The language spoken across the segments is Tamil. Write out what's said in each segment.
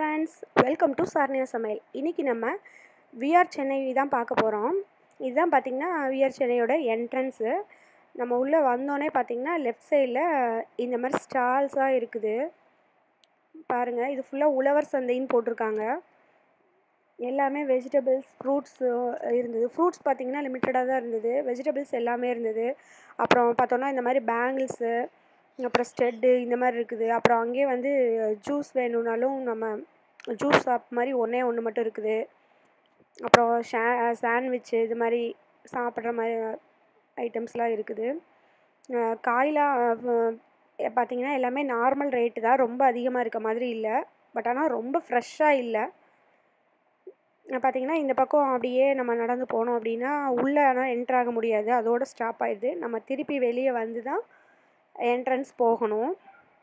ஃப்ரெண்ட்ஸ் வெல்கம் டு சார்னியா சமையல் இன்றைக்கி நம்ம விஆர் சென்னை தான் பார்க்க போகிறோம் இதுதான் பார்த்திங்கன்னா விஆர் சென்னையோட என்ட்ரன்ஸு நம்ம உள்ளே வந்தோடனே பார்த்திங்கன்னா லெஃப்ட் சைடில் இந்த மாதிரி ஸ்டால்ஸாக இருக்குது பாருங்கள் இது ஃபுல்லாக உழவர் சந்தைன்னு போட்டிருக்காங்க எல்லாமே வெஜிடபிள்ஸ் ஃப்ரூட்ஸ் இருந்தது ஃப்ரூட்ஸ் பார்த்திங்கன்னா லிமிட்டடாக தான் இருந்தது வெஜிடபிள்ஸ் எல்லாமே இருந்தது அப்புறம் பார்த்தோன்னா இந்த மாதிரி பேங்கிள்ஸு அப்புறம் ஸ்டெட்டு இந்த மாதிரி இருக்குது அப்புறம் அங்கேயே வந்து ஜூஸ் வேணும்னாலும் நம்ம ஜூஸ் ஷாப் மாதிரி ஒன்றே ஒன்று மட்டும் இருக்குது அப்புறம் ஷே சாண்ட்விட்சு இது மாதிரி சாப்பிட்ற மாதிரி ஐட்டம்ஸ்லாம் இருக்குது காயெலாம் பார்த்திங்கன்னா எல்லாமே நார்மல் ரேட்டு தான் ரொம்ப அதிகமாக இருக்க மாதிரி இல்லை பட் ஆனால் ரொம்ப ஃப்ரெஷ்ஷாக இல்லை பார்த்திங்கன்னா இந்த பக்கம் அப்படியே நம்ம நடந்து போனோம் அப்படின்னா உள்ளே ஆனால் என்ட்ரு ஆக முடியாது அதோட ஸ்டாப் ஆயிடுது நம்ம திருப்பி வெளியே வந்து தான் என்ட்ரன்ஸ் போகணும்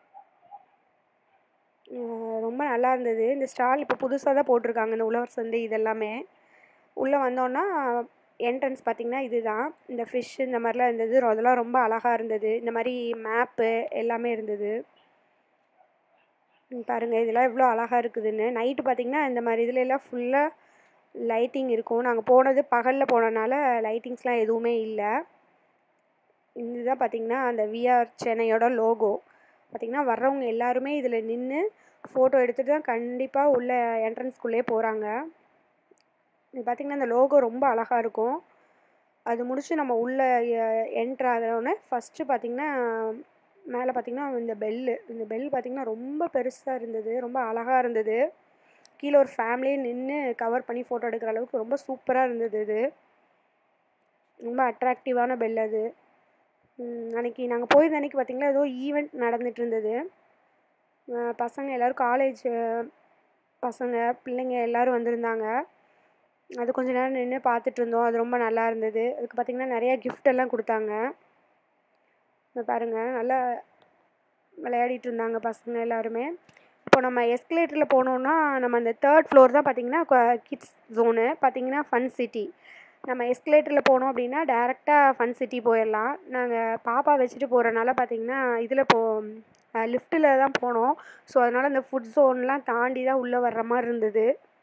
ரொம்ப நல்லா இருந்தது இந்த ஸ்டால் இப்போ புதுசாக தான் போட்டிருக்காங்க இந்த உழவர் சந்தை இதெல்லாமே உள்ளே வந்தோன்னா என்ட்ரன்ஸ் பார்த்திங்கன்னா இதுதான் இந்த ஃபிஷ் இந்த மாதிரிலாம் இருந்தது அதெல்லாம் ரொம்ப அழகாக இருந்தது இந்த மாதிரி மேப்பு எல்லாமே இருந்தது பாருங்கள் இதெல்லாம் எவ்வளோ அழகாக இருக்குதுன்னு நைட்டு பார்த்திங்கன்னா இந்த மாதிரி இதுல எல்லாம் ஃபுல்லாக லைட்டிங் இருக்கும் நாங்கள் போனது பகலில் போனனால லைட்டிங்ஸ்லாம் எதுவுமே இல்லை இதுதான் பார்த்திங்கன்னா அந்த விஆர் சென்னையோட லோகோ பார்த்திங்கன்னா வர்றவங்க எல்லாருமே இதில் நின்று ஃபோட்டோ எடுத்துகிட்டு தான் கண்டிப்பாக உள்ள என்ட்ரன்ஸ்குள்ளே போகிறாங்க இது பார்த்திங்கன்னா இந்த லோகோ ரொம்ப அழகாக இருக்கும் அது முடிச்சு நம்ம உள்ளே என்ட்ரு ஆகிறோன்னே ஃபஸ்ட்டு பார்த்திங்கன்னா மேலே பார்த்திங்கன்னா இந்த பெல்லு இந்த பெல் பார்த்திங்கன்னா ரொம்ப பெருசாக இருந்தது ரொம்ப அழகாக இருந்தது கீழே ஒரு ஃபேமிலியே நின்று கவர் பண்ணி ஃபோட்டோ எடுக்கிற அளவுக்கு ரொம்ப சூப்பராக இருந்தது இது ரொம்ப அட்ராக்டிவான பெல் அது அன்றைக்கி நாங்கள் போயிருந்த அன்றைக்கி பார்த்திங்கன்னா ஏதோ ஈவெண்ட் நடந்துகிட்டு இருந்தது பசங்க எல்லோரும் காலேஜ் பசங்க பிள்ளைங்க எல்லோரும் வந்திருந்தாங்க அது கொஞ்ச நேரம் நின்று பார்த்துட்டு இருந்தோம் அது ரொம்ப நல்லா இருந்தது அதுக்கு பார்த்திங்கன்னா நிறையா கிஃப்ட் எல்லாம் கொடுத்தாங்க பாருங்கள் நல்லா விளையாடிட்டு இருந்தாங்க பசங்க எல்லாருமே இப்போ நம்ம எஸ்கலேட்டரில் போனோன்னா நம்ம அந்த தேர்ட் ஃப்ளோர் தான் பார்த்திங்கன்னா கிட்ஸ் ஜோனு பார்த்திங்கன்னா ஃபன் சிட்டி நம்ம எஸ்கலேட்டரில் போனோம் அப்படின்னா டேரெக்டாக ஃபன் சிட்டி போயிடலாம் நாங்கள் பாப்பா வச்சுட்டு போகிறனால பார்த்திங்கன்னா இதில் போ லிஃப்ட்டில் தான் போனோம் ஸோ அதனால் அந்த ஃபுட் ஜோன்லாம் தாண்டி தான் உள்ளே வர்ற மாதிரி இருந்தது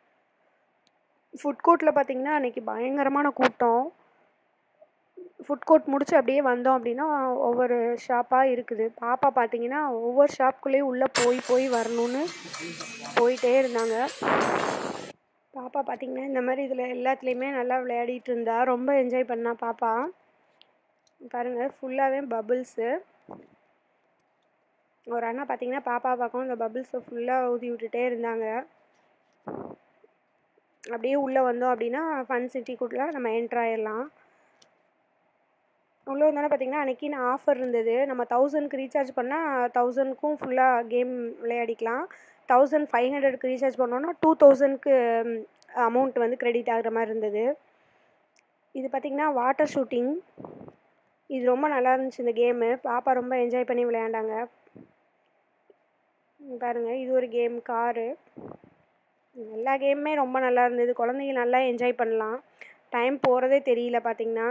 ஃபுட் கோர்ட்டில் பார்த்திங்கன்னா அன்றைக்கி பயங்கரமான கூட்டம் ஃபுட் கோர்ட் முடிச்சு அப்படியே வந்தோம் அப்படின்னா ஒவ்வொரு ஷாப்பாக இருக்குது பாப்பா பார்த்தீங்கன்னா ஒவ்வொரு ஷாப்புக்குள்ளேயும் உள்ளே போய் போய் வரணும்னு போயிட்டே இருந்தாங்க பாப்பா பார்த்திங்கன்னா இந்த மாதிரி இதில் எல்லாத்துலேயுமே நல்லா விளையாடிட்டு இருந்தா ரொம்ப என்ஜாய் பண்ணா பாப்பா பாருங்கள் ஃபுல்லாகவே பபுள்ஸு ஒரு அண்ணா பார்த்தீங்கன்னா பாப்பா பார்க்கவும் இந்த பபுள்ஸை ஃபுல்லாக ஊதி விட்டுட்டே இருந்தாங்க அப்படியே உள்ளே வந்தோம் அப்படின்னா ஃபன் சிட்டிக்குள்ளே நம்ம என்ட்ரு ஆயிடலாம் உள்ளே வந்தோன்னா பார்த்திங்கன்னா அன்றைக்கி நான் ஆஃபர் இருந்தது நம்ம தௌசண்ட்க்கு ரீசார்ஜ் பண்ணால் தௌசண்ட்க்கும் ஃபுல்லாக கேம் விளையாடிக்கலாம் தௌசண்ட் ஃபைவ் ஹண்ட்ரட்க்கு ரீசார்ஜ் பண்ணோன்னா டூ தௌசண்ட்க்கு அமௌண்ட் வந்து க்ரெடிட் ஆகிற மாதிரி இருந்தது இது பார்த்திங்கன்னா வாட்டர் ஷூட்டிங் இது ரொம்ப நல்லா இருந்துச்சு இந்த கேமு பாப்பா ரொம்ப என்ஜாய் பண்ணி விளையாண்டாங்க பாருங்கள் இது ஒரு கேம் காரு எல்லா கேமுமே ரொம்ப நல்லா இருந்தது குழந்தைங்க நல்லா என்ஜாய் பண்ணலாம் டைம் போகிறதே தெரியல பார்த்திங்கன்னா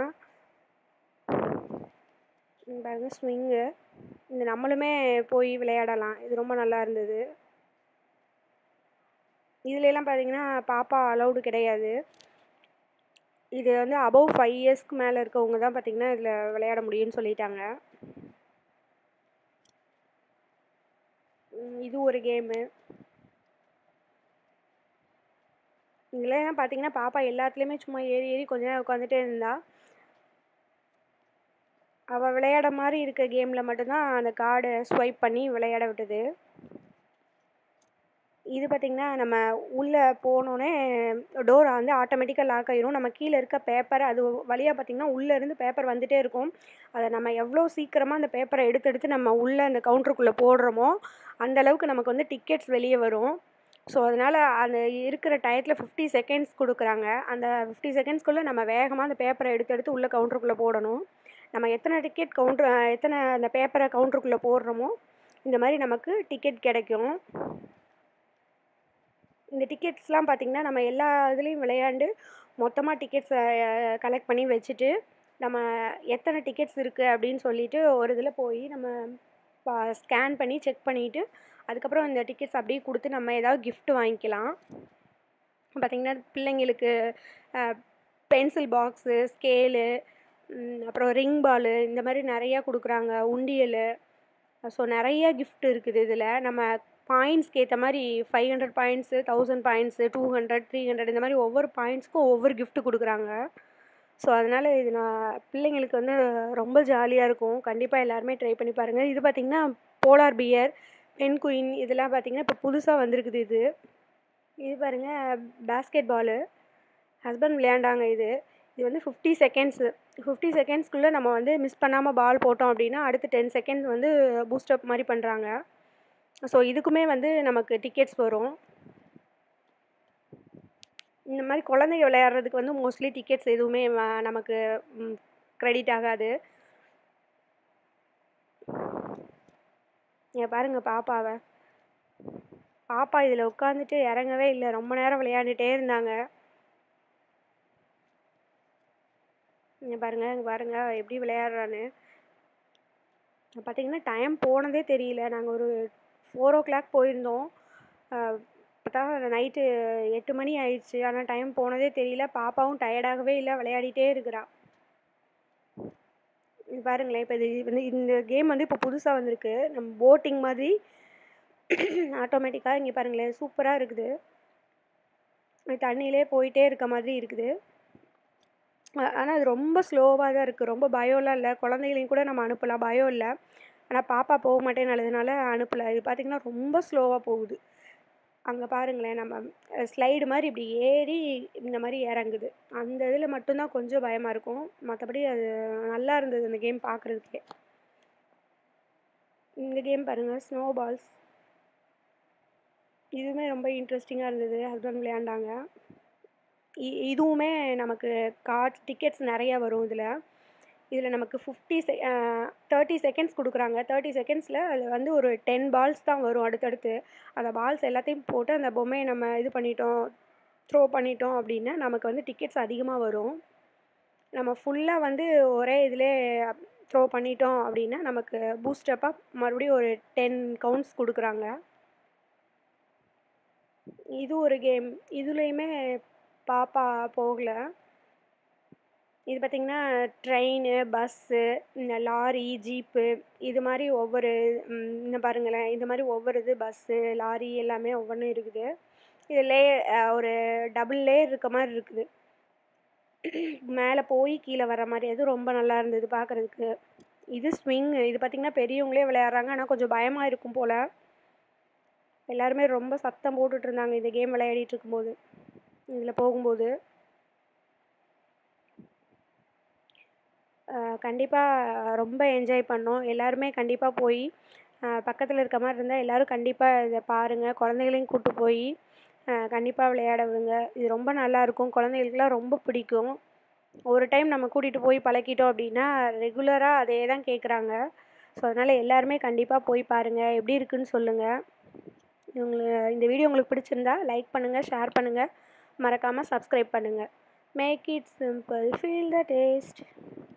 பாருங்க ஸ்விங்கு இந்த நம்மளுமே போய் விளையாடலாம் இது ரொம்ப நல்லா இருந்தது இதுலலாம் பார்த்தீங்கன்னா பாப்பா அலௌடு கிடையாது இது வந்து அபவ் ஃபைவ் இயர்ஸ்க்கு மேலே இருக்கவங்க தான் பார்த்திங்கன்னா இதில் விளையாட முடியும்னு சொல்லிட்டாங்க இது ஒரு கேமு இதுலாம் பார்த்தீங்கன்னா பாப்பா எல்லாத்துலேயுமே சும்மா ஏறி ஏறி கொஞ்ச நேரம் உட்காந்துட்டே இருந்தா அவள் விளையாட மாதிரி இருக்க கேமில் மட்டும்தான் அந்த கார்டை ஸ்வைப் பண்ணி விளையாட விட்டது இது பார்த்திங்கன்னா நம்ம உள்ளே போனோடனே டோர் வந்து ஆட்டோமேட்டிக்காக லாக் ஆகிரும் நம்ம கீழே இருக்க பேப்பர் அது வழியாக பார்த்திங்கன்னா உள்ளேருந்து பேப்பர் வந்துகிட்டே இருக்கும் அதை நம்ம எவ்வளோ சீக்கிரமாக அந்த பேப்பரை எடுத்து எடுத்து நம்ம உள்ளே அந்த கவுண்டருக்குள்ளே போடுறோமோ அந்தளவுக்கு நமக்கு வந்து டிக்கெட்ஸ் வெளியே வரும் ஸோ அதனால் அந்த இருக்கிற டயத்தில் ஃபிஃப்டி செகண்ட்ஸ் கொடுக்குறாங்க அந்த ஃபிஃப்டி செகண்ட்ஸ்க்குள்ளே நம்ம வேகமாக அந்த பேப்பரை எடுத்து எடுத்து உள்ளே கவுண்டருக்குள்ளே போடணும் நம்ம எத்தனை டிக்கெட் கவுண்ட்ரு எத்தனை அந்த பேப்பரை கவுண்டருக்குள்ளே போடுறோமோ இந்த மாதிரி நமக்கு டிக்கெட் கிடைக்கும் இந்த டிக்கெட்ஸ்லாம் பார்த்திங்கன்னா நம்ம எல்லா இதுலேயும் விளையாண்டு மொத்தமாக டிக்கெட்ஸை கலெக்ட் பண்ணி வச்சுட்டு நம்ம எத்தனை டிக்கெட்ஸ் இருக்குது அப்படின்னு சொல்லிட்டு ஒரு இதில் போய் நம்ம ஸ்கேன் பண்ணி செக் பண்ணிவிட்டு அதுக்கப்புறம் இந்த டிக்கெட்ஸ் அப்படியே கொடுத்து நம்ம ஏதாவது gift வாங்கிக்கலாம் பார்த்திங்கன்னா பிள்ளைங்களுக்கு பென்சில் பாக்ஸு ஸ்கேலு அப்புறம் ரிங் பாலு இந்த மாதிரி நிறையா கொடுக்குறாங்க உண்டியல் ஸோ நிறைய gift இருக்குது இதில் நம்ம பாயிண்ட்ஸ்க்கு ஏற்ற மாதிரி five hundred points thousand points two hundred three hundred இந்த மாதிரி ஒவ்வொரு பாயிண்ட்ஸ்க்கும் ஒவ்வொரு gift கொடுக்குறாங்க ஸோ அதனால் இது நான் பிள்ளைங்களுக்கு வந்து ரொம்ப ஜாலியாக இருக்கும் கண்டிப்பாக எல்லாருமே ட்ரை பண்ணி பாருங்கள் இது பார்த்திங்கன்னா போலார் பியர் பென் குயின் இதெல்லாம் பார்த்திங்கன்னா இப்போ புதுசாக வந்திருக்குது இது இது பாருங்கள் பேஸ்கெட் பாலு ஹஸ்பண்ட் விளையாண்டாங்க இது இது வந்து ஃபிஃப்டி செகண்ட்ஸு ஃபிஃப்டி செகண்ட்ஸ்க்குள்ளே நம்ம வந்து மிஸ் பண்ணாமல் பால் போட்டோம் அப்படின்னா அடுத்து டென் செகண்ட்ஸ் வந்து பூஸ்டப் மாதிரி பண்ணுறாங்க ஸோ இதுக்குமே வந்து நமக்கு டிக்கெட்ஸ் வரும் இந்த மாதிரி குழந்தைங்க விளையாடுறதுக்கு வந்து மோஸ்ட்லி டிக்கெட்ஸ் எதுவுமே வ- நமக்கு க்ரெடிட் ஆகாது இங்க பாருங்க பாப்பாவை பாப்பா இதில் உட்காந்துட்டு இறங்கவே இல்லை ரொம்ப நேரம் விளையாண்டுட்டே இருந்தாங்க இங்க பாருங்க இங்க பாருங்க அவ எப்படி விளையாடுறான்னு பார்த்தீங்கன்னா டைம் போனதே தெரியல நாங்கள் ஒரு ஃபோர் ஓ கிளாக் போயிருந்தோம் அஹ் பார்த்தா நைட்டு எட்டு மணி ஆயிடுச்சு ஆனால் டைம் போனதே தெரியல பாப்பாவும் டயர்டாகவே இல்லை விளையாடிட்டே இருக்கிறா இது பாருங்களேன் இப்போ இது வந்து இந்த கேம் வந்து இப்போ புதுசாக வந்திருக்கு நம்ம போட்டிங் மாதிரி ஆட்டோமேட்டிக்காக இங்கே பாருங்களேன் சூப்பராக இருக்குது அது தண்ணியிலே போயிட்டே இருக்க மாதிரி இருக்குது ஆனால் அது ரொம்ப ஸ்லோவாக தான் இருக்குது ரொம்ப பயம்லாம் இல்லை குழந்தைகளையும் கூட நம்ம அனுப்பலாம் பயம் இல்லை ஆனால் பாப்பா போக மாட்டேன்னு அனுப்பலை இது பார்த்திங்கன்னா ரொம்ப ஸ்லோவாக போகுது அங்கே பாருங்களேன் நம்ம ஸ்லைடு மாதிரி இப்படி ஏறி இந்த மாதிரி இறங்குது அந்த இதில் மட்டும்தான் கொஞ்சம் பயமாக இருக்கும் மற்றபடி அது நல்லா இருந்தது அந்த கேம் பார்க்குறதுக்கே இந்த கேம் பாருங்கள் ஸ்னோ பால்ஸ் இதுவுமே ரொம்ப இன்ட்ரெஸ்டிங்காக இருந்தது ஹஸ்பண்ட் விளையாண்டாங்க இ- இதுவுமே நமக்கு கார்ட்ஸ் டிக்கெட்ஸ் நிறைய வரும் இதில் இதில் நமக்கு ஃபிஃப்டி செ தேர்ட்டி செகண்ட்ஸ் கொடுக்குறாங்க தேர்ட்டி செகண்ட்ஸில் அதில் வந்து ஒரு டென் பால்ஸ் தான் வரும் அடுத்தடுத்து அந்த பால்ஸ் எல்லாத்தையும் போட்டு அந்த பொம்மையை நம்ம இது பண்ணிட்டோம் த்ரோ பண்ணிட்டோம் அப்படின்னா நமக்கு வந்து டிக்கெட்ஸ் அதிகமாக வரும் நம்ம ஃபுல்லாக வந்து ஒரே இதிலே த்ரோ பண்ணிட்டோம் அப்படின்னா நமக்கு பூஸ்டப்பாக மறுபடியும் ஒரு டென் கவுண்ட்ஸ் கொடுக்குறாங்க இது ஒரு கேம் இதுலேயுமே பாப்பா போகல இது பார்த்திங்கன்னா ட்ரெயின் பஸ்ஸு இந்த லாரி ஜீப்பு இது மாதிரி ஒவ்வொரு ம், இந்த பாருங்களேன் இந்த மாதிரி ஒவ்வொரு இது பஸ்ஸு லாரி எல்லாமே ஒவ்வொன்றும் இருக்குது இது லே அஹ், ஒரு டபுள் லேயர் இருக்க மாதிரி இருக்குது மேலே போய் கீழே வர மாதிரி அது ரொம்ப நல்லா இருந்தது பார்க்குறதுக்கு இது ஸ்விங் இது பார்த்திங்கன்னா பெரியவங்களே விளையாடுறாங்க ஆனால் கொஞ்சம் பயமாக இருக்கும் போல் எல்லாருமே ரொம்ப சத்தம் போட்டுட்டு இருந்தாங்க இந்த கேம் விளையாடிட்டு இருக்கும்போது இதில் போகும்போது கண்டிப்பாக ரொம்ப என்ஜாய் பண்ணோம் எல்லாருமே கண்டிப்பாக போய் பக்கத்தில் இருக்க மாதிரி இருந்தால் எல்லோரும் கண்டிப்பாக இதை பாருங்கள் குழந்தைகளையும் கூட்டு போய் கண்டிப்பாக விளையாட விடுங்க இது ரொம்ப நல்லா இருக்கும் குழந்தைகளுக்குலாம் ரொம்ப பிடிக்கும் ஒரு டைம் நம்ம கூட்டிகிட்டு போய் பழக்கிட்டோம் அப்படின்னா ரெகுலராக அதே தான் கேட்குறாங்க ஸோ அதனால் எல்லாருமே கண்டிப்பாக போய் பாருங்கள் எப்படி இருக்குன்னு சொல்லுங்கள் உங்களுக்கு இந்த வீடியோ உங்களுக்கு பிடிச்சிருந்தா லைக் பண்ணுங்கள் ஷேர் பண்ணுங்கள் மறக்காமல் சப்ஸ்கிரைப் பண்ணுங்கள் make it simple feel the taste